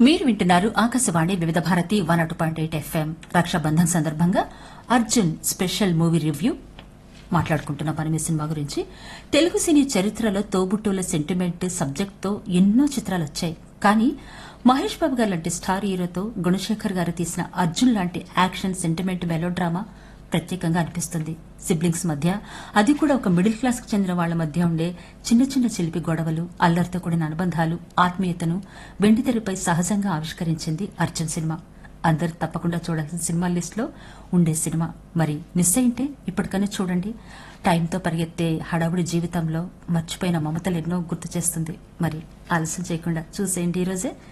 మీరు వింటున్నారు ఆకాశవాణి వివిధ భారతి వన్ అటు పాయింట్ ఎయిట్ ఎఫ్ఎం రక్షాబంధన్ సందర్భంగా అర్జున్ స్పెషల్ మూవీ రివ్యూ మాట్లాడుకుంటున్న పని మీ సినిమా గురించి తెలుగు సినీ చరిత్రలో తోబుట్టువుల సెంటిమెంట్ సబ్జెక్ట్తో ఎన్నో చిత్రాలు వచ్చాయి కానీ మహేష్ బాబు గారు లాంటి స్టార్ హీరోతో గుణశేఖర్ గారు తీసిన అర్జున్ లాంటి యాక్షన్ సెంటిమెంట్ మెలోడ్రామా ప్రత్యేకంగా అనిపిస్తుంది సిబ్లింగ్స్ మధ్య అది కూడా ఒక మిడిల్ క్లాస్ కు చెందిన వాళ్ల మధ్య ఉండే చిన్న చిన్న చిలిపి గొడవలు అల్లరితో కూడిన అనుబంధాలు ఆత్మీయతను వెండితెరపై సహజంగా ఆవిష్కరించింది అర్జున్ సినిమా అందరు తప్పకుండా చూడాల్సిన సినిమా లిస్ట్ లో ఉండే సినిమా మరి మిస్ అయింటే ఇప్పటికైనా చూడండి టైంతో పరిగెత్తే హడావుడి జీవితంలో మర్చిపోయిన మమతలు ఎన్నో గుర్తు చేస్తుంది మరి ఆలస్యం చేయకుండా చూసేయండి ఈరోజే